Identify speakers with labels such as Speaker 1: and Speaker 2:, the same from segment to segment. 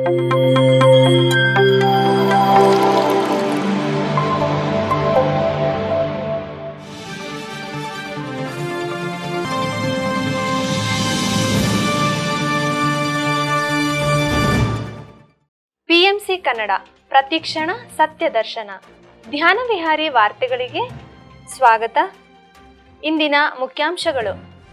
Speaker 1: PMC Kannada ಪ್ರತಿಕ್ಷಣ ಸತ್ಯ ದರ್ಶನ ಧ್ಯಾನ ವಿಹಾರಿ ವಾರ್ತೆಗಳಿಗೆ ಸ್ವಾಗತ ಇಂದಿನ ಮುಖ್ಯಾಂಶಗಳು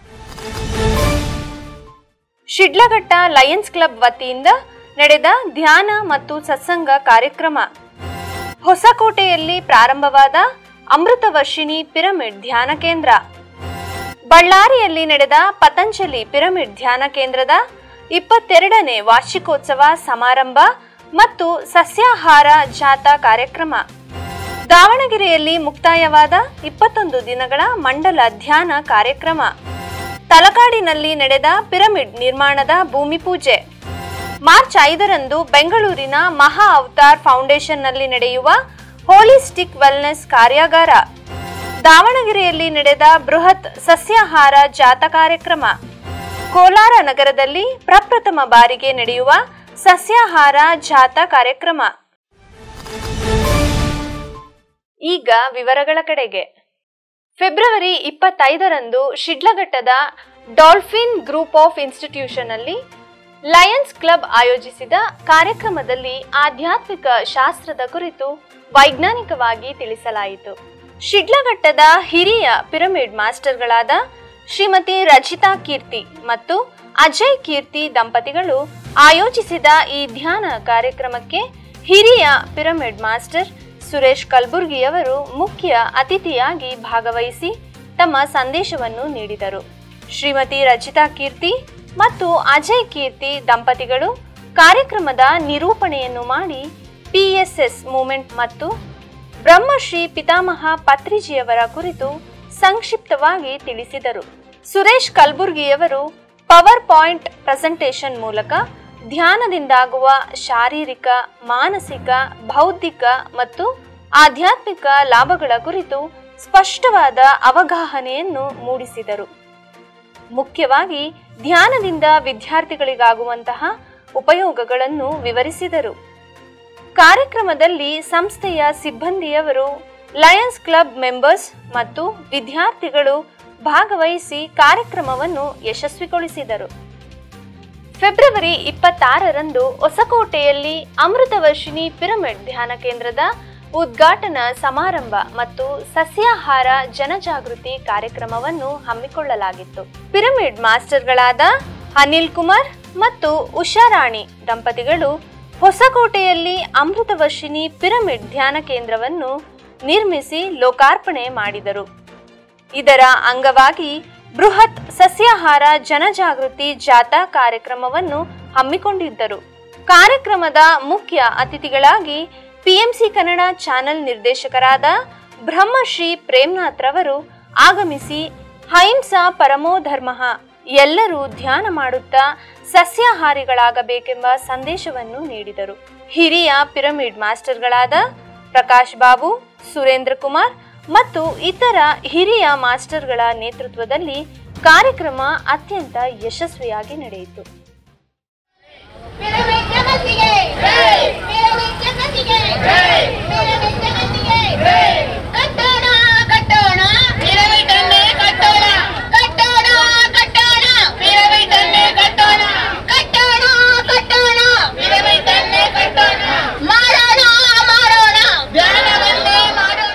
Speaker 1: ಶಿಡ್ಲಘಟ್ಟ ಲಯನ್ಸ್ ಕ್ಲಬ್ ವತಿಯಿಂದ ನಡೆದ ಧ್ಯಾನ ಮತ್ತು ಸತ್ಸಂಗ ಕಾರ್ಯಕ್ರಮ ಹೊಸಕೋಟೆಯಲ್ಲಿ ಪ್ರಾರಂಭವಾದ ಅಮೃತವರ್ಷಿಣಿ ಪಿರಮಿಡ್ ಧ್ಯಾನ ಕೇಂದ್ರ ಬಳ್ಳಾರಿಯಲ್ಲಿ ನಡೆದ ಪತಂಜಲಿ ಪಿರಮಿಡ್ ಧ್ಯಾನ ಕೇಂದ್ರದ ಇಪ್ಪತ್ತೆರಡನೇ ವಾರ್ಷಿಕೋತ್ಸವ ಸಮಾರಂಭ ಮತ್ತು ಸಸ್ಯಾಹಾರ ಜಾಥಾ ಕಾರ್ಯಕ್ರಮ ದಾವಣಗೆರೆಯಲ್ಲಿ ಮುಕ್ತಾಯವಾದ ಇಪ್ಪತ್ತೊಂದು ದಿನಗಳ ಮಂಡಲ ಧ್ಯಾನ ಕಾರ್ಯಕ್ರಮ ತಲಕಾಡಿನಲ್ಲಿ ನಡೆದ ಪಿರಮಿಡ್ ನಿರ್ಮಾಣದ ಭೂಮಿ ಪೂಜೆ ಮಾರ್ಚ್ ಐದರಂದು ಬೆಂಗಳೂರಿನ ಮಹಾ ಅವತಾರ್ ಫೌಂಡೇಶನ್ನಲ್ಲಿ ನಡೆಯುವ ಹೋಲಿಸ್ಟಿಕ್ ವೆಲ್ನೆಸ್ ಕಾರ್ಯಾಗಾರ ದಾವಣಗೆರೆಯಲ್ಲಿ ನಡೆದ ಬೃಹತ್ ಸಸ್ಯಾಹಾರ ಜಾಥಾ ಕಾರ್ಯಕ್ರಮ ಕೋಲಾರ ನಗರದಲ್ಲಿ ಪ್ರಪ್ರಥಮ ಬಾರಿಗೆ ನಡೆಯುವ ಸಸ್ಯಾಹಾರ ಜಾಥಾ ಕಾರ್ಯಕ್ರಮ ಈಗ ವಿವರಗಳ ಕಡೆಗೆ ಫೆಬ್ರವರಿ ಇಪ್ಪತ್ತೈದರಂದು ಶಿಡ್ಲಘಟ್ಟದ ಡಾಲ್ಫಿನ್ ಗ್ರೂಪ್ ಆಫ್ ಇನ್ಸ್ಟಿಟ್ಯೂಷನ್ ಅಲ್ಲಿ ಲಯನ್ಸ್ ಕ್ಲಬ್ ಆಯೋಜಿಸಿದ ಕಾರ್ಯಕ್ರಮದಲ್ಲಿ ಆಧ್ಯಾತ್ಮಿಕ ಶಾಸ್ತ್ರದ ಕುರಿತು ವೈಜ್ಞಾನಿಕವಾಗಿ ತಿಳಿಸಲಾಯಿತು ಶಿಡ್ಲಘಟ್ಟದ ಹಿರಿಯ ಪಿರಮಿಡ್ ಮಾಸ್ಟರ್ಗಳಾದ ಶ್ರೀಮತಿ ರಚಿತಾ ಕೀರ್ತಿ ಮತ್ತು ಅಜಯ್ ಕೀರ್ತಿ ದಂಪತಿಗಳು ಆಯೋಜಿಸಿದ ಈ ಧ್ಯಾನ ಕಾರ್ಯಕ್ರಮಕ್ಕೆ ಹಿರಿಯ ಪಿರಮಿಡ್ ಮಾಸ್ಟರ್ ಸುರೇಶ್ ಕಲ್ಬುರ್ಗಿಯವರು ಮುಖ್ಯ ಅತಿಥಿಯಾಗಿ ಭಾಗವಹಿಸಿ ತಮ್ಮ ಸಂದೇಶವನ್ನು ನೀಡಿದರು ಶ್ರೀಮತಿ ರಚಿತಾ ಕೀರ್ತಿ ಮತ್ತು ಅಜಯ್ ಕೀರ್ತಿ ದಂಪತಿಗಳು ಕಾರ್ಯಕ್ರಮದ ನಿರೂಪಣೆಯನ್ನು ಮಾಡಿ ಪಿಎಸ್ಎಸ್ ಮೂಮೆಂಟ್ ಮತ್ತು ಬ್ರಹ್ಮಶ್ರೀ ಪಿತಾಮಹ ಪತ್ರಿಜಿಯವರ ಕುರಿತು ಸಂಕ್ಷಿಪ್ತವಾಗಿ ತಿಳಿಸಿದರು ಸುರೇಶ್ ಕಲ್ಬುರ್ಗಿಯವರು ಪವರ್ ಪಾಯಿಂಟ್ ಪ್ರೆಸೆಂಟೇಷನ್ ಮೂಲಕ ಧ್ಯಾನದಿಂದಾಗುವ ಶಾರೀರಿಕ ಮಾನಸಿಕ ಬೌದ್ಧಿಕ ಮತ್ತು ಆಧ್ಯಾತ್ಮಿಕ ಲಾಭಗಳ ಕುರಿತು ಸ್ಪಷ್ಟವಾದ ಅವಗಾಹನೆಯನ್ನು ಮೂಡಿಸಿದರು ಮುಖ್ಯವಾಗಿ ಧ್ಯಾನದಿಂದ ವಿದ್ಯಾರ್ಥಿಗಳಿಗಾಗುವಂತಹ ಉಪಯೋಗಗಳನ್ನು ವಿವರಿಸಿದರು ಕಾರ್ಯಕ್ರಮದಲ್ಲಿ ಸಂಸ್ಥೆಯ ಸಿಬ್ಬಂದಿಯವರು ಲಯನ್ಸ್ ಕ್ಲಬ್ ಮೆಂಬರ್ಸ್ ಮತ್ತು ವಿದ್ಯಾರ್ಥಿಗಳು ಭಾಗವಹಿಸಿ ಕಾರ್ಯಕ್ರಮವನ್ನು ಯಶಸ್ವಿಗೊಳಿಸಿದರು ಫೆಬ್ರವರಿ ಇಪ್ಪತ್ತಾರರಂದು ಹೊಸಕೋಟೆಯಲ್ಲಿ ಅಮೃತವರ್ಷಿಣಿ ಪಿರಮಿಡ್ ಧ್ಯಾನ ಕೇಂದ್ರದ ಉದ್ಘಾಟನಾ ಸಮಾರಂಭ ಮತ್ತು ಸಸ್ಯಾಹಾರ ಜನಜಾಗೃತಿ ಕಾರ್ಯಕ್ರಮವನ್ನು ಹಮ್ಮಿಕೊಳ್ಳಲಾಗಿತ್ತು ಪಿರಮಿಡ್ ಮಾಸ್ಟರ್ಗಳಾದ ಅನಿಲ್ ಕುಮಾರ್ ಮತ್ತು ಉಷಾರಾಣಿ ದಂಪತಿಗಳು ಹೊಸಕೋಟೆಯಲ್ಲಿ ಅಮೃತವರ್ಷಿಣಿ ಪಿರಮಿಡ್ ಧ್ಯಾನ ಕೇಂದ್ರವನ್ನು ನಿರ್ಮಿಸಿ ಲೋಕಾರ್ಪಣೆ ಮಾಡಿದರು ಇದರ ಅಂಗವಾಗಿ ಬೃಹತ್ ಸಸ್ಯಾಹಾರ ಜನಜಾಗೃತಿ ಜಾಥಾ ಕಾರ್ಯಕ್ರಮವನ್ನು ಹಮ್ಮಿಕೊಂಡಿದ್ದರು ಕಾರ್ಯಕ್ರಮದ ಮುಖ್ಯ ಅತಿಥಿಗಳಾಗಿ ಪಿಎಂಸಿ ಕನ್ನಡ ಚಾನೆಲ್ ನಿರ್ದೇಶಕರಾದ ಬ್ರಹ್ಮಶ್ರೀ ಪ್ರೇಮ್ನಾಥ್ ರವರು ಆಗಮಿಸಿ ಅಹಿಂಸಾ ಪರಮೋ ಧರ್ಮ ಎಲ್ಲರೂ ಧ್ಯಾನ ಮಾಡುತ್ತಾ ಸಸ್ಯಾಹಾರಿಗಳಾಗಬೇಕೆಂಬ ಸಂದೇಶವನ್ನು ನೀಡಿದರು ಹಿರಿಯ ಪಿರಮಿಡ್ ಮಾಸ್ಟರ್ಗಳಾದ ಪ್ರಕಾಶ್ ಬಾಬು ಸುರೇಂದ್ರ ಕುಮಾರ್ ಮತ್ತು ಇತರ ಹಿರಿಯ ಮಾಸ್ಟರ್ಗಳ ನೇತೃತ್ವದಲ್ಲಿ ಕಾರ್ಯಕ್ರಮ ಅತ್ಯಂತ ಯಶಸ್ವಿಯಾಗಿ ನಡೆಯಿತು
Speaker 2: ಪಿರಮಿಡ್ ಜಗತ್ತಿಗೆ ಪಿರಮಿಡ್ ಜಗತ್ತಿಗೆ ಪಿರಮಿಡ್ ಜಗತ್ತಿಗೆ ಕಟ್ಟೋಣ ಕಟ್ಟೋಣ ಪಿರಮಿಡ್ ಅನ್ನೇ ಕಟ್ಟೋಣ ಕಟ್ಟೋಣ ಕಟ್ಟೋಣ ಪಿರಮಿಡ್ ಅನ್ನೇ ಕಟ್ಟೋಣ ಕಟ್ಟೋಣ ಕಟ್ಟೋಣ ಪಿರಮಿಡ್ ಅನ್ನೇ ಕಟ್ಟೋಣ ಮಾಡೋಣ ಮಾಡೋಣ ಧ್ಯಾನವನ್ನೇ ಮಾಡೋಣ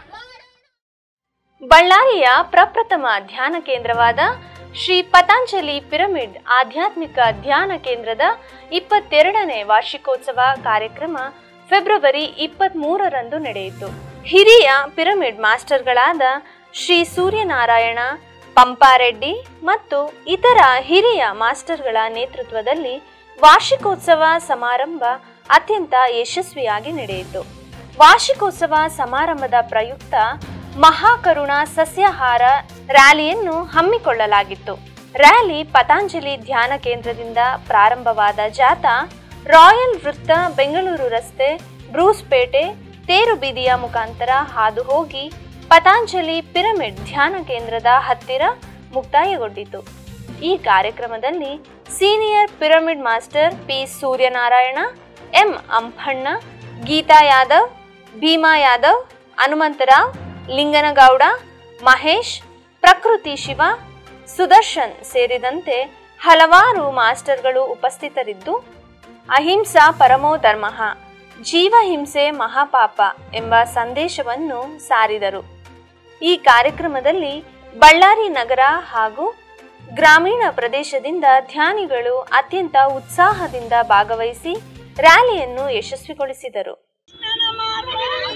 Speaker 1: ಬಳ್ಳಾರಿಯ ಪ್ರಪ್ರಥಮ ಧ್ಯಾನ ಕೇಂದ್ರವಾದ ಶ್ರೀ ಪತಾಂಜಲಿ ಪಿರಮಿಡ್ ಆಧ್ಯಾತ್ಮಿಕ ಧ್ಯಾನ ಕೇಂದ್ರದ ಇಪ್ಪತ್ತೆರಡನೇ ವಾರ್ಷಿಕೋತ್ಸವ ಕಾರ್ಯಕ್ರಮ ಫೆಬ್ರವರಿ ಇಪ್ಪತ್ತ್ಮೂರರಂದು ನಡೆಯಿತು ಹಿರಿಯ ಪಿರಮಿಡ್ ಮಾಸ್ಟರ್ಗಳಾದ ಶ್ರೀ ಸೂರ್ಯನಾರಾಯಣ ಪಂಪಾರೆಡ್ಡಿ ಮತ್ತು ಇತರ ಹಿರಿಯ ಮಾಸ್ಟರ್ಗಳ ನೇತೃತ್ವದಲ್ಲಿ ವಾರ್ಷಿಕೋತ್ಸವ ಸಮಾರಂಭ ಅತ್ಯಂತ ಯಶಸ್ವಿಯಾಗಿ ನಡೆಯಿತು ವಾರ್ಷಿಕೋತ್ಸವ ಸಮಾರಂಭದ ಪ್ರಯುಕ್ತ ಮಹಾಕರುಣ ಸಸ್ಯಾಹಾರ ರ್ಯಾಲಿಯನ್ನು ಹಮ್ಮಿಕೊಳ್ಳಲಾಗಿತ್ತು ರ್ಯಾಲಿ ಪತಾಂಜಲಿ ಧ್ಯಾನ ಕೇಂದ್ರದಿಂದ ಪ್ರಾರಂಭವಾದ ಜಾಥಾ ರಾಯಲ್ ವೃತ್ತ ಬೆಂಗಳೂರು ರಸ್ತೆ ಬ್ರೂಸ್ಪೇಟೆ ತೇರು ಬೀದಿಯ ಮುಖಾಂತರ ಹಾದು ಹೋಗಿ ಪತಾಂಜಲಿ ಪಿರಮಿಡ್ ಧ್ಯಾನ ಕೇಂದ್ರದ ಹತ್ತಿರ ಮುಕ್ತಾಯಗೊಂಡಿತು ಈ ಕಾರ್ಯಕ್ರಮದಲ್ಲಿ senior pyramid master P Suryanarayana M Amphanna Geetha Yadav Bhima Yadav Hanumantharao Linganagouda Mahesh Prakruthi Shiva Sudarshan ಸೇರಿದಂತೆ ಹಲವಾರು ಮಾಸ್ಟರ್ಗಳು ಉಪಸ್ಥಿತರಿದ್ದು ಅಹಿಂಸಾ ಪರಮೋ ಧರ್ಮ ಜೀವಹಿಂಸೆ ಮಹಾಪಾಪ ಎಂಬ ಸಂದೇಶವನ್ನು ಸಾರಿದರು ಈ ಕಾರ್ಯಕ್ರಮದಲ್ಲಿ ಬಳ್ಳಾರಿ ನಗರ ಹಾಗೂ ಗ್ರಾಮೀಣ ಪ್ರದೇಶದಿಂದ ಧ್ಯಾನಿಗಳು ಅತ್ಯಂತ ಉತ್ಸಾಹದಿಂದ ಭಾಗವಹಿಸಿ ರ್ಯಾಲಿಯನ್ನು ಯಶಸ್ವಿಗೊಳಿಸಿದರು
Speaker 2: ಕೃಷ್ಣನ ಮಾರ್ಗ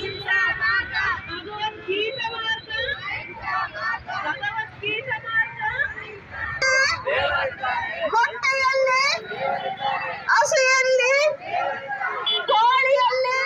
Speaker 2: ಭಗವದ್ಗೀತೆ ಮಾರ್ಗ ಭಗವದ್ಗೀತೆ ಮಾರ್ಗ ಹೊಟ್ಟೆಯಲ್ಲಿ ಹಸುಯಲ್ಲಿ ಕೋಳಿಯಲ್ಲಿ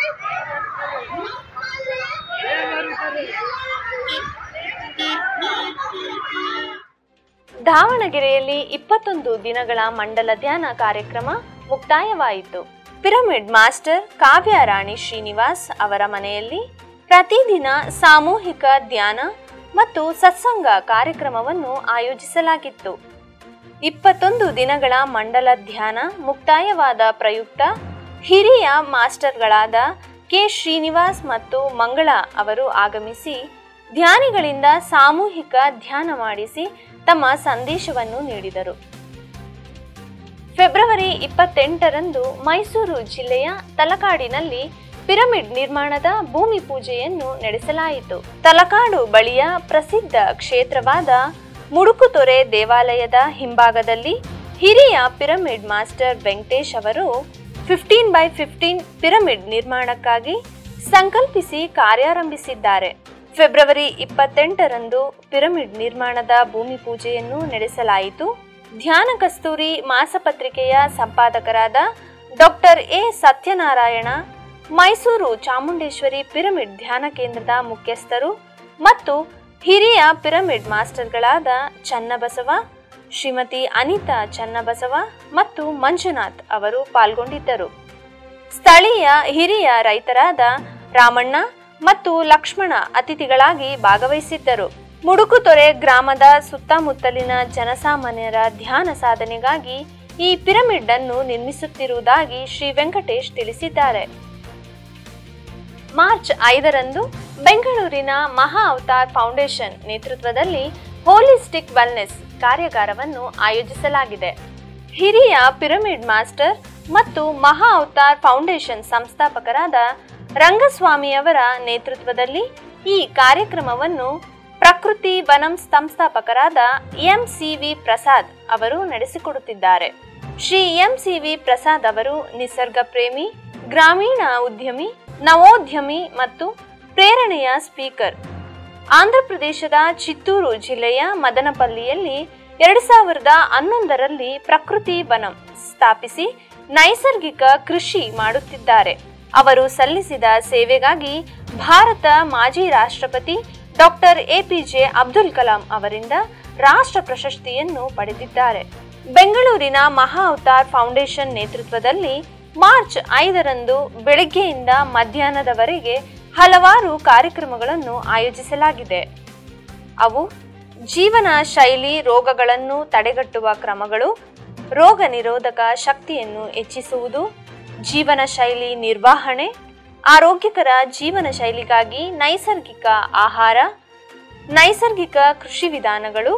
Speaker 1: ದಾವಣಗೆರೆಯಲ್ಲಿ ಇಪ್ಪತ್ತೊಂದು ದಿನಗಳ ಮಂಡಲ ಧ್ಯಾನ ಕಾರ್ಯಕ್ರಮ ಮುಕ್ತಾಯವಾಯಿತು ಪಿರಮಿಡ್ ಮಾಸ್ಟರ್ ಕಾವ್ಯ ರಾಣಿ ಶ್ರೀನಿವಾಸ್ ಅವರ ಮನೆಯಲ್ಲಿ ಪ್ರತಿದಿನ ಸಾಮೂಹಿಕ ಧ್ಯಾನ ಮತ್ತು ಸತ್ಸಂಗ ಕಾರ್ಯಕ್ರಮವನ್ನು ಆಯೋಜಿಸಲಾಗಿತ್ತು ಇಪ್ಪತ್ತೊಂದು ದಿನಗಳ ಮಂಡಲ ಧ್ಯಾನ ಮುಕ್ತಾಯವಾದ ಪ್ರಯುಕ್ತ ಹಿರಿಯ ಮಾಸ್ಟರ್ಗಳಾದ ಕೆ ಶ್ರೀನಿವಾಸ್ ಮತ್ತು ಮಂಗಳ ಅವರು ಆಗಮಿಸಿ ಧ್ಯಾನಿಗಳಿಂದ ಸಾಮೂಹಿಕ ಧ್ಯಾನ ಮಾಡಿಸಿ ತಮ್ಮ ಸಂದೇಶವನ್ನು ನೀಡಿದರು ಫೆಬ್ರವರಿ ಇಪ್ಪತ್ತೆಂಟರಂದು ಮೈಸೂರು ಜಿಲ್ಲೆಯ ತಲಕಾಡಿನಲ್ಲಿ ಪಿರಮಿಡ್ ನಿರ್ಮಾಣದ ಭೂಮಿ ಪೂಜೆಯನ್ನು ನಡೆಸಲಾಯಿತು ತಲಕಾಡು ಬಳಿಯ ಪ್ರಸಿದ್ಧ ಕ್ಷೇತ್ರವಾದ ಮುಡುಕುತೊರೆ ದೇವಾಲಯದ ಹಿಂಭಾಗದಲ್ಲಿ ಹಿರಿಯ ಪಿರಮಿಡ್ ಮಾಸ್ಟರ್ ವೆಂಕಟೇಶ್ ಅವರು ಫಿಫ್ಟೀನ್ ಬೈ ಫಿಫ್ಟೀನ್ ಪಿರಮಿಡ್ ನಿರ್ಮಾಣಕ್ಕಾಗಿ ಸಂಕಲ್ಪಿಸಿ ಕಾರ್ಯಾರಂಭಿಸಿದ್ದಾರೆ ಫೆಬ್ರವರಿ ಇಪ್ಪತ್ತೆಂಟರಂದು ಪಿರಮಿಡ್ ನಿರ್ಮಾಣದ ಭೂಮಿ ಪೂಜೆಯನ್ನು ನಡೆಸಲಾಯಿತು ಧ್ಯಾನ ಕಸ್ತೂರಿ ಮಾಸಪತ್ರಿಕೆಯ ಸಂಪಾದಕರಾದ doctor A Satyanarayana Mysuru Chamundeshwari pyramid ಧ್ಯಾನ ಕೇಂದ್ರದ ಮುಖ್ಯಸ್ಥರು ಮತ್ತು ಹಿರಿಯ ಪಿರಮಿಡ್ ಮಾಸ್ಟರ್ಗಳಾದ ಚನ್ನಬಸವ ಶ್ರೀಮತಿ ಅನಿತಾ ಚನ್ನಬಸವ ಮತ್ತು ಮಂಜುನಾಥ್ ಅವರು ಪಾಲ್ಗೊಂಡಿದ್ದರು ಸ್ಥಳೀಯ ಹಿರಿಯ ರೈತರಾದ ರಾಮಣ್ಣ ಮತ್ತು ಲಕ್ಷ್ಮಣ ಅತಿಥಿಗಳಾಗಿ ಭಾಗವಹಿಸಿದ್ದರು ಮುಡುಕುತೊರೆ ಗ್ರಾಮದ ಸುತ್ತಮುತ್ತಲಿನ ಜನಸಾಮಾನ್ಯರ ಧ್ಯಾನ ಸಾಧನೆಗಾಗಿ ಈ ಪಿರಮಿಡ್ ಅನ್ನು ನಿರ್ಮಿಸುತ್ತಿರುವುದಾಗಿ ಶ್ರೀ ವೆಂಕಟೇಶ್ ತಿಳಿಸಿದ್ದಾರೆ ಮಾರ್ಚ್ ಐದರಂದು ಬೆಂಗಳೂರಿನ ಮಹಾ ಅವತಾರ್ ಫೌಂಡೇಶನ್ ನೇತೃತ್ವದಲ್ಲಿ ಹೋಲಿಸ್ಟಿಕ್ ವೆಲ್ನೆಸ್ ಕಾರ್ಯಾಗಾರವನ್ನು ಆಯೋಜಿಸಲಾಗಿದೆ ಹಿರಿಯ ಪಿರಮಿಡ್ ಮಾಸ್ಟರ್ ಮತ್ತು ಮಹಾ ಅವತಾರ್ ಫೌಂಡೇಶನ್ ಸಂಸ್ಥಾಪಕರಾದ ರಂಗಸ್ವಾಮಿಯವರ ನೇತೃತ್ವದಲ್ಲಿ ಈ ಕಾರ್ಯಕ್ರಮವನ್ನು ಪ್ರಕೃತಿ ವನಂ ಸಂಸ್ಥಾಪಕರಾದ ಎಂ ಸಿ ವಿ ಪ್ರಸಾದ್ ಅವರು ನಡೆಸಿಕೊಡುತ್ತಿದ್ದಾರೆ Shri M C V Prasad ಅವರು ನಿಸರ್ಗ ಪ್ರೇಮಿ ಗ್ರಾಮೀಣ ಉದ್ಯಮಿ ನವೋದ್ಯಮಿ ಮತ್ತು ಪ್ರೇರಣೆಯ ಸ್ಪೀಕರ್ ಆಂಧ್ರಪ್ರದೇಶದ ಚಿತ್ತೂರು ಜಿಲ್ಲೆಯ ಮದನಪಲ್ಲಿಯಲ್ಲಿ ಎರಡು ಸಾವಿರದ ಹನ್ನೊಂದರಲ್ಲಿ ಪ್ರಕೃತಿ ವನಂ ಸ್ಥಾಪಿಸಿ ನೈಸರ್ಗಿಕ ಕೃಷಿ ಮಾಡುತ್ತಿದ್ದಾರೆ ಅವರು ಸಲ್ಲಿಸಿದ ಸೇವೆಗಾಗಿ ಭಾರತ ಮಾಜಿ ರಾಷ್ಟ್ರಪತಿ ಡಾಕ್ಟರ್ ಎಪಿಜೆ ಅಬ್ದುಲ್ ಕಲಾಂ ಅವರಿಂದ ರಾಷ್ಟ್ರ ಪ್ರಶಸ್ತಿಯನ್ನು ಪಡೆದಿದ್ದಾರೆ ಬೆಂಗಳೂರಿನ ಮಹಾ ಅವತಾರ್ ಫೌಂಡೇಶನ್ ನೇತೃತ್ವದಲ್ಲಿ ಮಾರ್ಚ್ ಐದರಂದು ಬೆಳಗ್ಗೆಯಿಂದ ಮಧ್ಯಾಹ್ನದವರೆಗೆ ಹಲವಾರು ಕಾರ್ಯಕ್ರಮಗಳನ್ನು ಆಯೋಜಿಸಲಾಗಿದೆ ಅವು ಜೀವನ ಶೈಲಿ ರೋಗಗಳನ್ನು ತಡೆಗಟ್ಟುವ ಕ್ರಮಗಳು ರೋಗ ನಿರೋಧಕ ಶಕ್ತಿಯನ್ನು ಹೆಚ್ಚಿಸುವುದು ಜೀವನ ಶೈಲಿ ನಿರ್ವಹಣೆ ಆರೋಗ್ಯಕರ ಜೀವನ ಶೈಲಿಗಾಗಿ ನೈಸರ್ಗಿಕ ಆಹಾರ ನೈಸರ್ಗಿಕ ಕೃಷಿ ವಿಧಾನಗಳು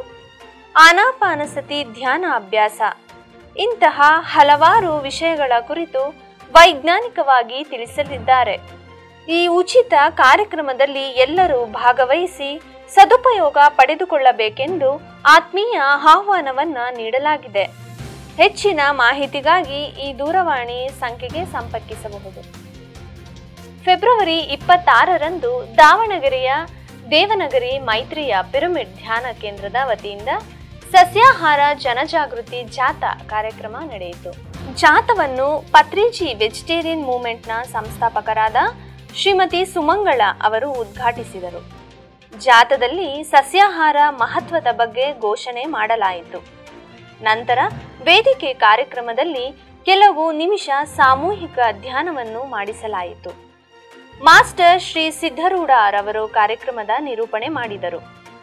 Speaker 1: ಆನಾಪಾನಸತಿ ಧ್ಯಾನ ಅಭ್ಯಾಸ ಇಂತಹ ಹಲವಾರು ವಿಷಯಗಳ ಕುರಿತು ವೈಜ್ಞಾನಿಕವಾಗಿ ತಿಳಿಸಲಿದ್ದಾರೆ ಈ ಉಚಿತ ಕಾರ್ಯಕ್ರಮದಲ್ಲಿ ಎಲ್ಲರೂ ಭಾಗವಹಿಸಿ ಸದುಪಯೋಗ ಪಡೆದುಕೊಳ್ಳಬೇಕೆಂದು ಆತ್ಮೀಯ ಆಹ್ವಾನವನ್ನ ನೀಡಲಾಗಿದೆ ಹೆಚ್ಚಿನ ಮಾಹಿತಿಗಾಗಿ ಈ ದೂರವಾಣಿ ಸಂಖ್ಯೆಗೆ ಸಂಪರ್ಕಿಸಬಹುದು ಫೆಬ್ರವರಿ ಇಪ್ಪತ್ತಾರರಂದು ದಾವಣಗೆರೆಯ ದೇವನಗರಿ ಮೈತ್ರಿಯ ಪಿರಮಿಡ್ ಧ್ಯಾನ ಕೇಂದ್ರದ ವತಿಯಿಂದ ಸಸ್ಯಾಹಾರ ಜನಜಾಗೃತಿ ಜಾಥಾ ಕಾರ್ಯಕ್ರಮ ನಡೆಯಿತು ಜಾಥವನ್ನು ಪತ್ರಿಜಿ ವೆಜಿಟೇರಿಯನ್ ಮೂವ್ಮೆಂಟ್ನ ಸಂಸ್ಥಾಪಕರಾದ ಶ್ರೀಮತಿ ಸುಮಂಗಳ ಅವರು ಉದ್ಘಾಟಿಸಿದರು ಜಾಥಾದಲ್ಲಿ ಸಸ್ಯಾಹಾರ ಮಹತ್ವದ ಬಗ್ಗೆ ಘೋಷಣೆ ಮಾಡಲಾಯಿತು ನಂತರ ವೇದಿಕೆ ಕಾರ್ಯಕ್ರಮದಲ್ಲಿ ಕೆಲವು ನಿಮಿಷ ಸಾಮೂಹಿಕ ಧ್ಯಾನವನ್ನು ಮಾಡಿಸಲಾಯಿತು ಮಾಸ್ಟರ್ ಶ್ರೀ ಸಿದ್ಧರೂಢ ರವರು ಕಾರ್ಯಕ್ರಮದ ನಿರೂಪಣೆ ಮಾಡಿದರು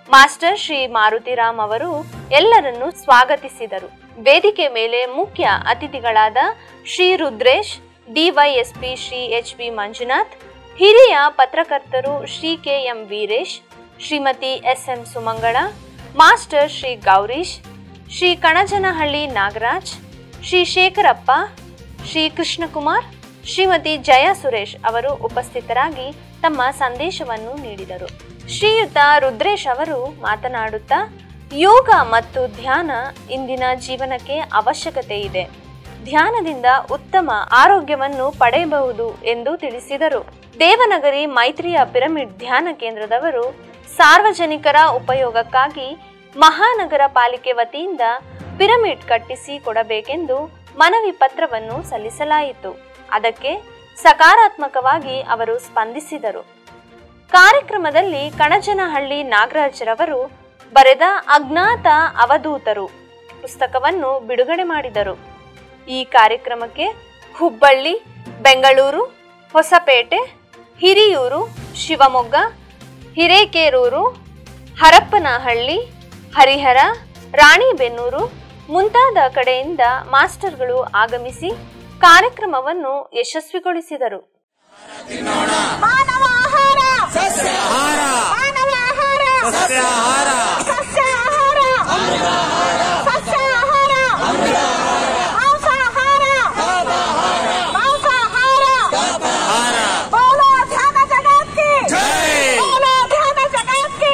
Speaker 1: ಮಾಸ್ಟರ್ ಶ್ರೀ ಮಾರುತಿರಾಮ್ ಅವರು ಎಲ್ಲರನ್ನು ಸ್ವಾಗತಿಸಿದರು ವೇದಿಕೆ ಮೇಲೆ ಮುಖ್ಯ ಅತಿಥಿಗಳಾದ Shri Rudresh DYSP Shri H B Manjunath ಹಿರಿಯ ಪತ್ರಕರ್ತರು Shri K M Veeresh Shrimati S M Sumangala master Shri Gourish Shri Kanajanahalli Nagaraj Shri Shekharappa Shri Krishnakumar Shrimati Jaya Suresh ಅವರು ಉಪಸ್ಥಿತರಾಗಿ ತಮ್ಮ ಸಂದೇಶವನ್ನು ನೀಡಿದರು ಶ್ರೀಯುತ ರುದ್ರೇಶ್ ಅವರು ಮಾತನಾಡುತ್ತಾ ಯೋಗ ಮತ್ತು ಧ್ಯಾನ ಇಂದಿನ ಜೀವನಕ್ಕೆ ಅವಶ್ಯಕತೆ ಇದೆ ಧ್ಯಾನದಿಂದ ಉತ್ತಮ ಆರೋಗ್ಯವನ್ನು ಪಡೆಯಬಹುದು ಎಂದು ತಿಳಿಸಿದರು ದೇವನಗರಿ ಮೈತ್ರಿಯ ಪಿರಮಿಡ್ ಧ್ಯಾನ ಕೇಂದ್ರದವರು ಸಾರ್ವಜನಿಕರ ಉಪಯೋಗಕ್ಕಾಗಿ ಮಹಾನಗರ ಪಾಲಿಕೆ ವತಿಯಿಂದ ಪಿರಮಿಡ್ ಕಟ್ಟಿಸಿ ಕೊಡಬೇಕೆಂದು ಮನವಿ ಪತ್ರವನ್ನು ಸಲ್ಲಿಸಲಾಯಿತು ಅದಕ್ಕೆ ಸಕಾರಾತ್ಮಕವಾಗಿ ಅವರು ಸ್ಪಂದಿಸಿದರು ಕಾರ್ಯಕ್ರಮದಲ್ಲಿ ಕಣಜನಹಳ್ಳಿ ನಾಗರಾಜರವರು ಬರೆದ ಅಜ್ಞಾತ ಅವಧೂತರು ಪುಸ್ತಕವನ್ನು ಬಿಡುಗಡೆ ಮಾಡಿದರು ಈ ಕಾರ್ಯಕ್ರಮಕ್ಕೆ ಹುಬ್ಬಳ್ಳಿ ಬೆಂಗಳೂರು ಹೊಸಪೇಟೆ ಹಿರಿಯೂರು ಶಿವಮೊಗ್ಗ ಹಿರೇಕೇರೂರು ಹರಪ್ಪನಹಳ್ಳಿ ಹರಿಹರ ರಾಣಿಬೆನ್ನೂರು ಮುಂತಾದ ಕಡೆಯಿಂದ ಮಾಸ್ಟರ್ಗಳು ಆಗಮಿಸಿ ಕಾರ್ಯಕ್ರಮವನ್ನು ಯಶಸ್ವಿಗೊಳಿಸಿದರು
Speaker 2: ಮಾನವ ಆಹಾರ
Speaker 3: ಸಸ್ಯಾಹಾರ
Speaker 2: ಮಾನವ ಆಹಾರ
Speaker 3: ಸಸ್ಯಾಹಾರ
Speaker 2: ಸಸ್ಯ ಆಹಾರ ಸಸ್ಯ ಆಹಾರ ಮಾಂಸಾಹಾರ ಮಾಂಸಾಹಾರ ಬೋಲೋ ಧ್ಯಾನ ಜಗತ್ತಿ
Speaker 3: ಜೈ
Speaker 2: ಬೋಲೋ ಧ್ಯಾನ ಜಗತ್ತಿ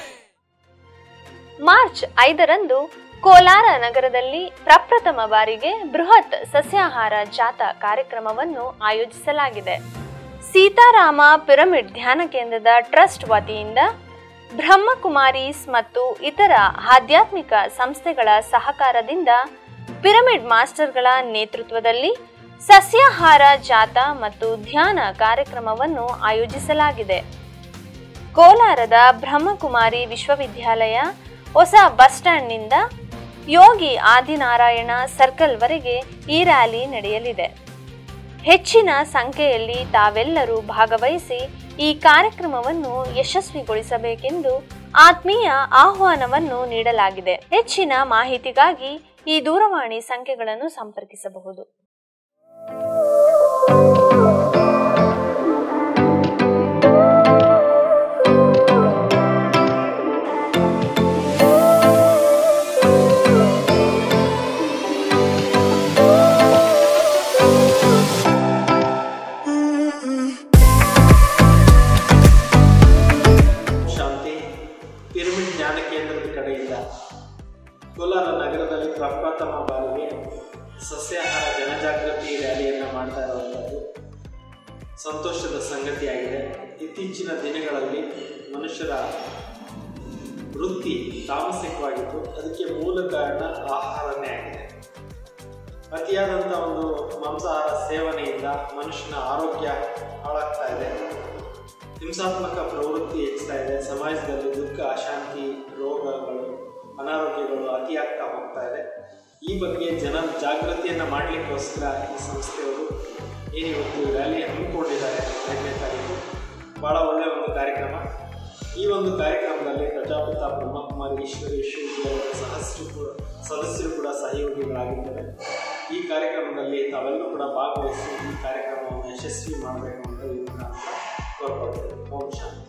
Speaker 1: ಮಾರ್ಚ್ ಐದರಂದು ಕೋಲಾರ ನಗರದಲ್ಲಿ ಪ್ರಪ್ರಥಮ ಬಾರಿಗೆ ಬೃಹತ್ ಸಸ್ಯಾಹಾರ ಜಾಥಾ ಕಾರ್ಯಕ್ರಮವನ್ನು ಆಯೋಜಿಸಲಾಗಿದೆ ಸೀತಾರಾಮ ಪಿರಮಿಡ್ ಧ್ಯಾನ ಕೇಂದ್ರದ ಟ್ರಸ್ಟ್ ವತಿಯಿಂದ ಬ್ರಹ್ಮಕುಮಾರೀಸ್ ಮತ್ತು ಇತರ ಆಧ್ಯಾತ್ಮಿಕ ಸಂಸ್ಥೆಗಳ ಸಹಕಾರದಿಂದ ಪಿರಮಿಡ್ ಮಾಸ್ಟರ್ಗಳ ನೇತೃತ್ವದಲ್ಲಿ ಸಸ್ಯಾಹಾರ ಜಾಥಾ ಮತ್ತು ಧ್ಯಾನ ಕಾರ್ಯಕ್ರಮವನ್ನು ಆಯೋಜಿಸಲಾಗಿದೆ ಕೋಲಾರದ ಬ್ರಹ್ಮಕುಮಾರಿ ವಿಶ್ವವಿದ್ಯಾಲಯ ಹೊಸ ಬಸ್ ಸ್ಟ್ಯಾಂಡ್ನಿಂದ ಯೋಗಿ ಆದಿನಾರಾಯಣ ಸರ್ಕಲ್ವರೆಗೆ ಈ ರ್ಯಾಲಿ ನಡೆಯಲಿದೆ ಹೆಚ್ಚಿನ ಸಂಖ್ಯೆಯಲ್ಲಿ ತಾವೆಲ್ಲರೂ ಭಾಗವಹಿಸಿ ಈ ಕಾರ್ಯಕ್ರಮವನ್ನು ಯಶಸ್ವಿಗೊಳಿಸಬೇಕೆಂದು ಆತ್ಮೀಯ ಆಹ್ವಾನವನ್ನು ನೀಡಲಾಗಿದೆ ಹೆಚ್ಚಿನ ಮಾಹಿತಿಗಾಗಿ ಈ ದೂರವಾಣಿ ಸಂಖ್ಯೆಗಳನ್ನು ಸಂಪರ್ಕಿಸಬಹುದು
Speaker 4: ಶಾಂತಿ ಪಿರಮಿಡ್ ಜ್ಞಾನ ಕೇಂದ್ರದ ಕಡೆಯಿಂದ ಕೋಲಾರ ನಗರದಲ್ಲಿ ಪ್ರಪ್ರಥಮ ಬಾರಿಗೆ ಸಸ್ಯಾಹಾರ ಜನಜಾಗೃತಿ ರ್ಯಾಲಿಯನ್ನು ಮಾಡ್ತಾ ಇರುವಂಥದ್ದು ಸಂತೋಷದ ಸಂಗತಿಯಾಗಿದೆ ಇತ್ತೀಚಿನ ದಿನಗಳಲ್ಲಿ ಮನುಷ್ಯರ ವೃತ್ತಿ ತಾಮಸಿಕವಾಗಿದ್ದು ಅದಕ್ಕೆ ಮೂಲ ಕಾರಣ ಆಹಾರನೇ ಆಗಿದೆ ಅತಿಯಾದಂಥ ಒಂದು ಮಾಂಸಾಹಾರ ಸೇವನೆಯಿಂದ ಮನುಷ್ಯನ ಆರೋಗ್ಯ ಹಾಳಾಗ್ತಾ ಇದೆ ಹಿಂಸಾತ್ಮಕ ಪ್ರವೃತ್ತಿ ಹೆಚ್ಚುತ್ತಾ ಇದೆ ಸಮಾಜದಲ್ಲಿ ದುಃಖ ಅಶಾಂತಿ ರೋಗಗಳು ಅನಾರೋಗ್ಯಗಳು ಅತಿಯಾಗ್ತಾ ಹೋಗ್ತಾ ಇದೆ ಈ ಬಗ್ಗೆ ಜನ ಜಾಗೃತಿಯನ್ನು ಮಾಡಲಿಕ್ಕೋಸ್ಕರ ಈ ಸಂಸ್ಥೆಯವರು ಏನು ಇವತ್ತು ರ್ಯಾಲಿ ಹಮ್ಮಿಕೊಂಡಿದ್ದಾರೆ ಐದನೇ ತಾರೀಕು ಭಾಳ ಒಳ್ಳೆಯ ಒಂದು ಕಾರ್ಯಕ್ರಮ ಈ ಒಂದು ಕಾರ್ಯಕ್ರಮದಲ್ಲಿ ಪ್ರಜಾಪಿತ ಬ್ರಹ್ಮಕುಮಾರಿ ಈಶ್ವರಿ ವಿಶ್ವವಿದ್ಯಾಲಯದ ಸಹಸ್ರು ಕೂಡ ಸದಸ್ಯರು ಕೂಡ ಸಹಯೋಗಿಗಳಾಗಿದ್ದಾರೆ ಈ ಕಾರ್ಯಕ್ರಮದಲ್ಲಿ ತಾವೆಲ್ಲರೂ ಕೂಡ ಭಾಗವಹಿಸಿ ಈ ಕಾರ್ಯಕ್ರಮವನ್ನು ಯಶಸ್ವಿ ಮಾಡಬೇಕು ಅಂತ ಇವನ್ನ ಕೋರ್ಕೊಳ್ತೇವೆ ಓಂ ಶಾಂತಿ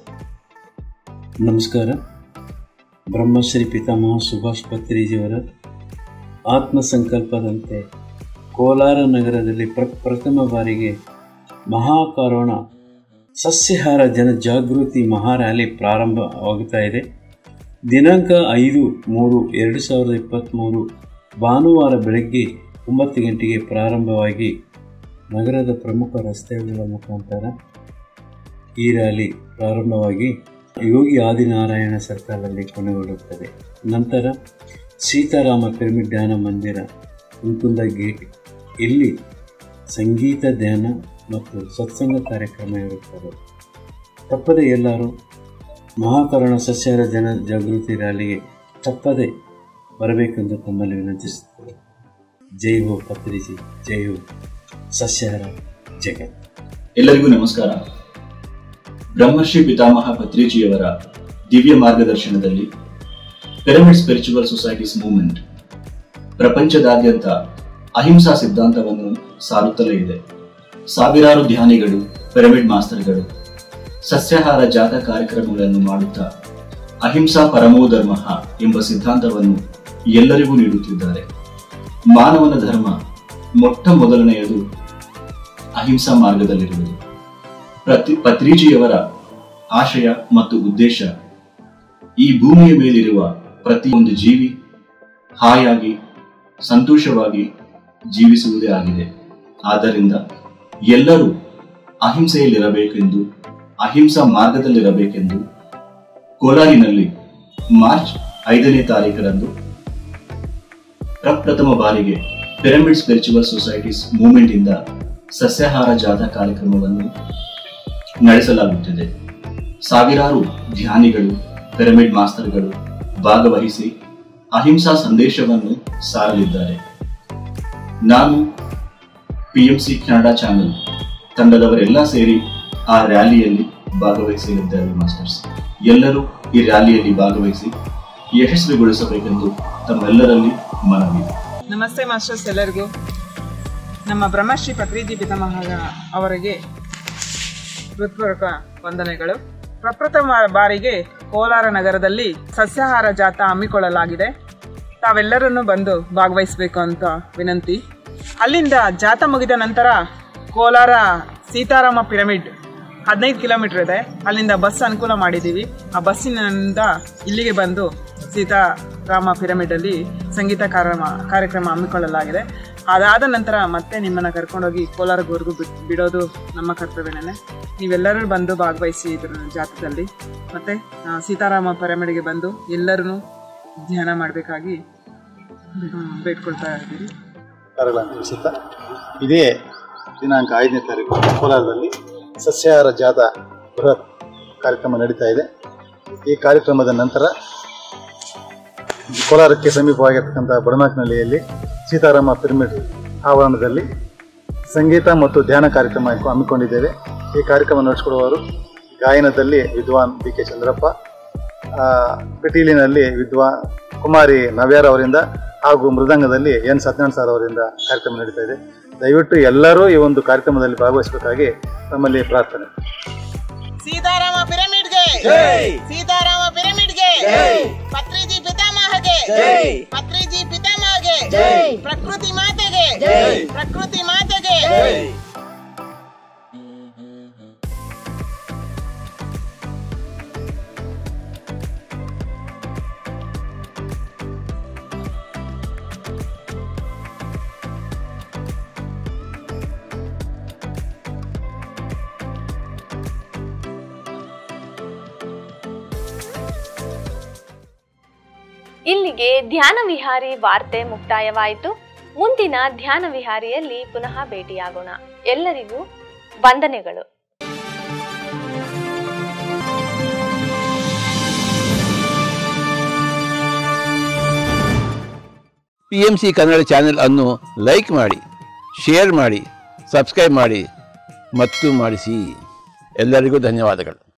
Speaker 5: ನಮಸ್ಕಾರ ಬ್ರಹ್ಮಶ್ರೀ ಪಿತಾಮಹ ಸುಭಾಷ್ ಪತ್ರಿಜಿಯವರ ಆತ್ಮಸಂಕಲ್ಪದಂತೆ ಕೋಲಾರ ನಗರದಲ್ಲಿ ಪ್ರ ಪ್ರಥಮ ಬಾರಿಗೆ ಮಹಾಕರೋಣ ಸಸ್ಯಾಹಾರ ಜನಜಾಗೃತಿ ಮಹಾರ್ಯಾಲಿ ಪ್ರಾರಂಭವಾಗುತ್ತಾ ಇದೆ ದಿನಾಂಕ ಐದು ಮೂರು ಎರಡು ಸಾವಿರದ ಇಪ್ಪತ್ತ್ಮೂರು ಭಾನುವಾರ ಬೆಳಗ್ಗೆ ಒಂಬತ್ತು ಗಂಟೆಗೆ ಪ್ರಾರಂಭವಾಗಿ ನಗರದ ಪ್ರಮುಖ ರಸ್ತೆಗಳ ಮುಖಾಂತರ ಈ ರ್ಯಾಲಿ ಪ್ರಾರಂಭವಾಗಿ ಯೋಗಿ ಆದಿನಾರಾಯಣ ಸರ್ಕಲಲ್ಲಿ ಕೊನೆಗೊಳ್ಳುತ್ತದೆ ನಂತರ ಸೀತಾರಾಮ ಪಿರಮಿಡ್ ಧ್ಯಾನ ಮಂದಿರ ಹುಲ್ಕುಂದ ಗೇಟ್ ಇಲ್ಲಿ ಸಂಗೀತ ಧ್ಯಾನ ಮತ್ತು ಸತ್ಸಂಗ ಕಾರ್ಯಕ್ರಮ ಇರುತ್ತದೆ ತಪ್ಪದೆ ಎಲ್ಲರೂ ಮಹಾಕರುಣ ಸಸ್ಯಾಹಾರ ಜನ ಜಾಗೃತಿ ರ್ಯಾಲಿಗೆ ತಪ್ಪದೆ ಬರಬೇಕೆಂದು ತಮ್ಮಲ್ಲಿ ವಿನಂತಿಸುತ್ತದೆ ಜೈ ಹೋ ಪತ್ರಿಜಿ ಜೈ ಹೋ ಸಸ್ಯಾಹಾರ ಜಗತ್
Speaker 6: ಎಲ್ಲರಿಗೂ ನಮಸ್ಕಾರ ಬ್ರಹ್ಮರ್ಷಿ ಪಿತಾಮಹ ಪತ್ರಿಜಿಯವರ ದಿವ್ಯ ಮಾರ್ಗದರ್ಶನದಲ್ಲಿ ಪಿರಮಿಡ್ ಸ್ಪಿರಿಚುವಲ್ ಸೊಸೈಟೀಸ್ ಮೂವ್ಮೆಂಟ್ ಪ್ರಪಂಚದಾದ್ಯಂತ ಅಹಿಂಸಾ ಸಿದ್ಧಾಂತವನ್ನು ಸಾರುತ್ತಲೇ ಇದೆ ಸಾವಿರಾರು ಧ್ಯಾನಿಗಳು ಪಿರಮಿಡ್ ಮಾಸ್ತರ್ಗಳು ಸಸ್ಯಾಹಾರ ಜಾತ ಕಾರ್ಯಕ್ರಮಗಳನ್ನು ಮಾಡುತ್ತಾ ಅಹಿಂಸಾ ಪರಮೋ ಧರ್ಮ ಎಂಬ ಸಿದ್ಧಾಂತವನ್ನು ಎಲ್ಲರಿಗೂ ನೀಡುತ್ತಿದ್ದಾರೆ ಮಾನವನ ಧರ್ಮ ಮೊಟ್ಟ ಮೊದಲನೆಯದು ಅಹಿಂಸಾ ಮಾರ್ಗದಲ್ಲಿರುವುದು ಪ್ರತಿ ಪತ್ರಿಜಿಯವರ ಆಶಯ ಮತ್ತು ಉದ್ದೇಶ ಈ ಭೂಮಿಯ ಮೇಲಿರುವ ಪ್ರತಿಯೊಂದು ಜೀವಿ ಹಾಯಾಗಿ ಸಂತೋಷವಾಗಿ ಜೀವಿಸುವುದೇ ಆಗಿದೆ ಆದ್ದರಿಂದ ಎಲ್ಲರೂ ಅಹಿಂಸೆಯಲ್ಲಿರಬೇಕೆಂದು ಅಹಿಂಸಾ ಮಾರ್ಗದಲ್ಲಿರಬೇಕೆಂದು ಕೋಲಾರಿನಲ್ಲಿ ಮಾರ್ಚ್ ಐದನೇ ತಾರೀಕರಂದು ಪ್ರಪ್ರಥಮ ಬಾರಿಗೆ ಪಿರಮಿಡ್ ಸ್ಪಿರಿಚುವಲ್ ಸೊಸೈಟೀಸ್ ಮೂವ್ಮೆಂಟ್ ಇಂದ ಸಸ್ಯಾಹಾರ ಜಾಥಾ ಕಾರ್ಯಕ್ರಮವನ್ನು ನಡೆಸಲಾಗುತ್ತಿದೆ ಸಾವಿರಾರು ಧ್ಯಾನಿಗಳು ಪಿರಮಿಡ್ ಮಾಸ್ತರ್ಗಳು ಭಾಗವಹಿಸಿ ಅಹಿಂಸಾ ಸಂದೇಶವನ್ನು ಸಾರಲಿದ್ದಾರೆ ನಾನು ಪಿಎಂಸಿ ಕನ್ನಡ ಚಾನೆಲ್ ತಂಡದವರೆಲ್ಲ ಸೇರಿ ಆ ರ್ಯಾಲಿಯಲ್ಲಿ ಭಾಗವಹಿಸಲಿದ್ದಾರೆ ಮಾಸ್ಟರ್ಸ್ ಎಲ್ಲರೂ ಈ ರ್ಯಾಲಿಯಲ್ಲಿ ಭಾಗವಹಿಸಿ ಯಶಸ್ವಿಗೊಳಿಸಬೇಕೆಂದು ತಮ್ಮೆಲ್ಲರಲ್ಲಿ ಮನವಿ
Speaker 7: ನಮಸ್ತೆ ಮಾಸ್ಟರ್ಸ್ ಎಲ್ಲರಿಗೂ ನಮ್ಮ ಬ್ರಹ್ಮಶ್ರೀ ಪತ್ರಿಜಿ ಪಿತಾಮಹ ಅವರಿಗೆ ಹೃತ್ಪೂರ್ವಕ ವಂದನೆಗಳು ಪ್ರಪ್ರಥಮ ಬಾರಿಗೆ ಕೋಲಾರ ನಗರದಲ್ಲಿ ಸಸ್ಯಾಹಾರ ಜಾಥಾ ಹಮ್ಮಿಕೊಳ್ಳಲಾಗಿದೆ ತಾವೆಲ್ಲರನ್ನು ಬಂದು ಭಾಗವಹಿಸಬೇಕು ಅಂತ ವಿನಂತಿ ಅಲ್ಲಿಂದ ಜಾಥಾ ಮುಗಿದ ನಂತರ ಕೋಲಾರ ಸೀತಾರಾಮ ಪಿರಮಿಡ್ ಹದಿನೈದು ಕಿಲೋಮೀಟರ್ ಇದೆ ಅಲ್ಲಿಂದ ಬಸ್ ಅನುಕೂಲ ಮಾಡಿದ್ದೀವಿ ಆ ಬಸ್ಸಿನಿಂದ ಇಲ್ಲಿಗೆ ಬಂದು ಸೀತಾರಾಮ ಪಿರಮಿಡ್ ಅಲ್ಲಿ ಸಂಗೀತ ಕಾರ್ಯಕ್ರಮ ಕಾರ್ಯಕ್ರಮ ಹಮ್ಮಿಕೊಳ್ಳಲಾಗಿದೆ ಅದಾದ ನಂತರ ಮತ್ತೆ ನಿಮ್ಮನ್ನ ಕರ್ಕೊಂಡೋಗಿ ಕೋಲಾರವರೆಗೂ ಬಿಟ್ ಬಿಡೋದು ನಮ್ಮ ಕರ್ತವ್ಯನೇ ನೀವೆಲ್ಲರೂ ಬಂದು ಭಾಗವಹಿಸಿ ಇದ್ರ ಜಾತದಲ್ಲಿ ಮತ್ತೆ ಆ, ಸೀತಾರಾಮ ಪಿರಮಿಡ್ಗೆ ಬಂದು ಎಲ್ಲರೂ ಧ್ಯಾನ ಮಾಡಬೇಕಾಗಿ ಬೇಡ್ಕೊಳ್ತಾ ಇದ್ದೀವಿ
Speaker 8: ಕಾರ್ಯಗಳನ್ನು ತಿಳಿಸುತ್ತಾ ಇದೇ ದಿನಾಂಕ ಐದನೇ ತಾರೀಕು ಕೋಲಾರದಲ್ಲಿ ಸಸ್ಯಾಹಾರ ಜಾಥಾ ಬೃಹತ್ ಕಾರ್ಯಕ್ರಮ ನಡೀತಾ ಇದೆ ಈ ಕಾರ್ಯಕ್ರಮದ ನಂತರ ಕೋಲಾರಕ್ಕೆ ಸಮೀಪವಾಗಿರ್ತಕ್ಕಂಥ ಬಡನಾಕ್ನಹಳ್ಳಿಯಲ್ಲಿ ಸೀತಾರಾಮ ಪಿರಮಿಡ್ ಆವರಣದಲ್ಲಿ ಸಂಗೀತ ಮತ್ತು ಧ್ಯಾನ ಕಾರ್ಯಕ್ರಮ ಹಮ್ಮಿಕೊಂಡಿದ್ದೇವೆ ಈ ಕಾರ್ಯಕ್ರಮ ನಡೆಸಿಕೊಡುವವರು ಗಾಯನದಲ್ಲಿ ವಿದ್ವಾನ್ ಬಿ ಕೆ ಚಂದ್ರಪ್ಪ ಆ, ಪಿಟೀಲಿನಲ್ಲಿ ವಿದ್ವಾನ್ ಕುಮಾರಿ ನವ್ಯಾರ್ ಅವರಿಂದ ಹಾಗೂ ಮೃದಂಗದಲ್ಲಿ ಎನ್ ಸತ್ಯನಾರಾಯಣ ಸರ್ ಅವರಿಂದ ಕಾರ್ಯಕ್ರಮ ನಡೀತಾ ಇದೆ ದಯವಿಟ್ಟು ಎಲ್ಲರೂ ಈ ಒಂದು ಕಾರ್ಯಕ್ರಮದಲ್ಲಿ ಭಾಗವಹಿಸಬೇಕಾಗಿ ನಮ್ಮಲ್ಲಿ ಪ್ರಾರ್ಥನೆ
Speaker 2: ಸೀತಾರಾಮ ಪಿರಮಿಡ್ಗೆ ಸೀತಾರಾಮ ಪಿರಮಿಡ್ಗೆ ಪತ್ರಿಜಿ ಪಿತಾಮಹಗೆ ಪತ್ರಿಜಿ ಪಿತಾಮಹಗೆ ಪ್ರಕೃತಿ ಮಾತೆಗೆ ಪ್ರಕೃತಿ ಮಾತೆಗೆ
Speaker 1: ಇಲ್ಲಿಗೆ ಧ್ಯಾನ ವಿಹಾರಿ ವಾರ್ತೆ ಮುಕ್ತಾಯವಾಯಿತು ಮುಂದಿನ ಧ್ಯಾನ ವಿಹಾರಿಯಲ್ಲಿ ಪುನಃ ಭೇಟಿಯಾಗೋಣ ಎಲ್ಲರಿಗೂ ವಂದನೆಗಳು
Speaker 9: P M C Kannada channel ಅನ್ನು ಲೈಕ್ ಮಾಡಿ ಶೇರ್ ಮಾಡಿ ಸಬ್ಸ್ಕ್ರೈಬ್ ಮಾಡಿ ಮತ್ತು ಮಾಡಿಸಿ ಎಲ್ಲರಿಗೂ ಧನ್ಯವಾದಗಳು